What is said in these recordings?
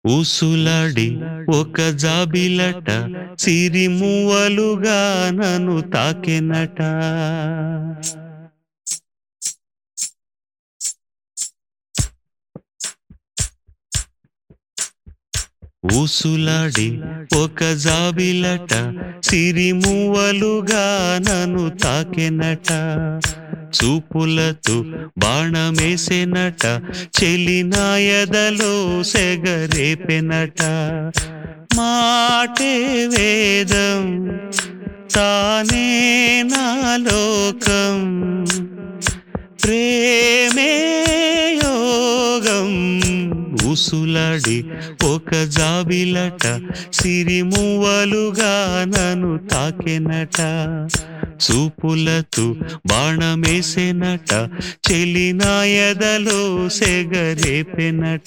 ఊసులాడి ఒక జాబిలట సిరిమువ్వలుగా నన్ను తాకెనట ఊసులాడి ఒక జాబిలట సిరిమువ్వలుగా నన్ను తాకెనట చూపులతో బాణమేసెనట చెలినాయదలో సెగరేపెనట మాటే వేదం తానే నా లోకం ప్రేమే యోగం ఊసులాడి ఒక జాబిలట సిరిమువ్వలుగా నన్ను తాకెనట చూపులతో బాణమేసెనట చెలినాయదలో సెగరేపెనట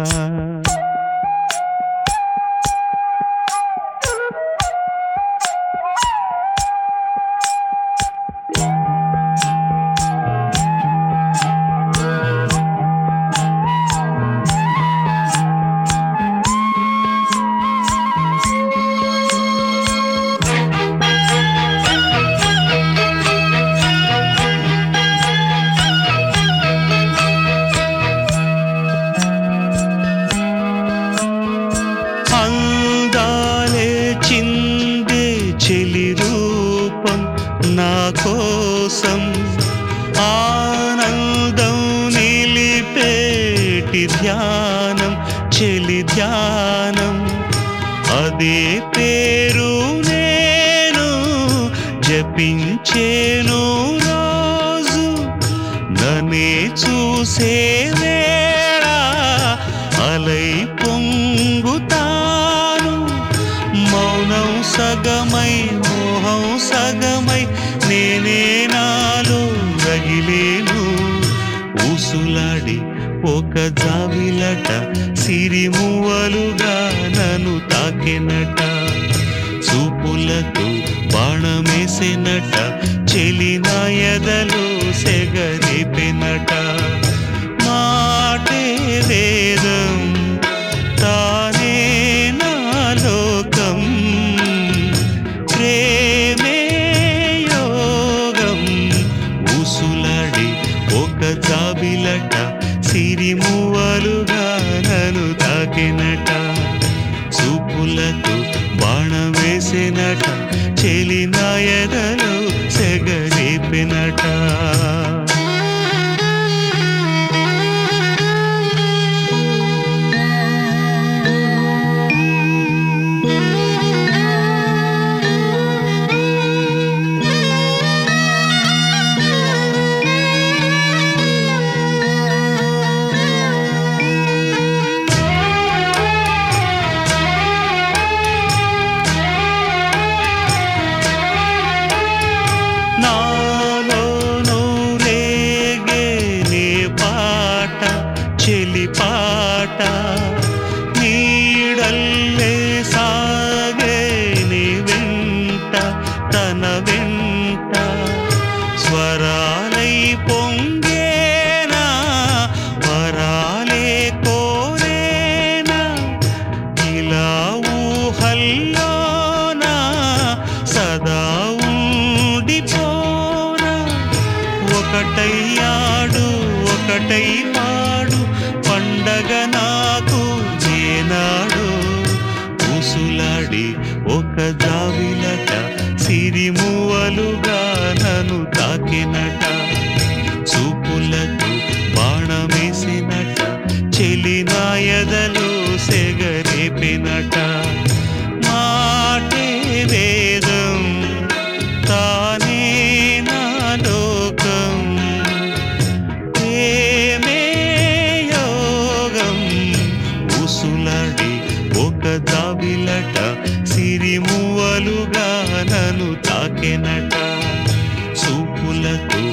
అందాలే చిందే చెలి రూపం నా కోసం ఆనందం నిలిపేటి ధ్యానం చెలి ధ్యానం అదే పేరు నేను జపించేను రోజు నన్నే చూసే వేళ అలై పొంగుతాను మౌనం సగమై మోహం సగమై నేనే నాలో రగిలేను ఊసులాడి ఒక జావిలట సిరిమువ్వలుగా నన్ను తాకెనట చూపులతో బాణమేసెనట చెలినాయదలో సెగరేపెనట మాటే వేదం తానే నా లోకం ప్రేమే యోగం ఊసులాడి ఒక జాబిలట సిరిమువ్వలుగా నన్ను తాకినట చూపులతో బాణమేసినట చెలినాయదలో సెగరేపినట నాలోనూ రేగే నీ పాట చెలి పాట నీడల్లే సాగే నీ వెంట తన వెంట స్వరాలై పొంగేనా వరాలే కోరేనా ఇలా ఊహల్లోనా సదా ఉండిపోనా ఒకటయ్యాడు ఒకటై పాడు పండగ నాకు నేనాడు ఊసులాడి ఒక జావిలట సిరిమువలుగా నన్ను తాకినట చూపులతో బాణమేసినట చెలినాయదలో సెగరేపినట మాటే వేదం తానే నా లోకం ప్రేమే యోగం ఊసులాడి ఒక దాబిలట సిరిమువ్వలుగా నన్ను తాకెనట చూపులతో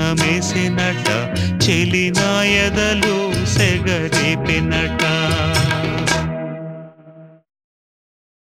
బాణమేసినట చెలినాయదలో సెగరేపినట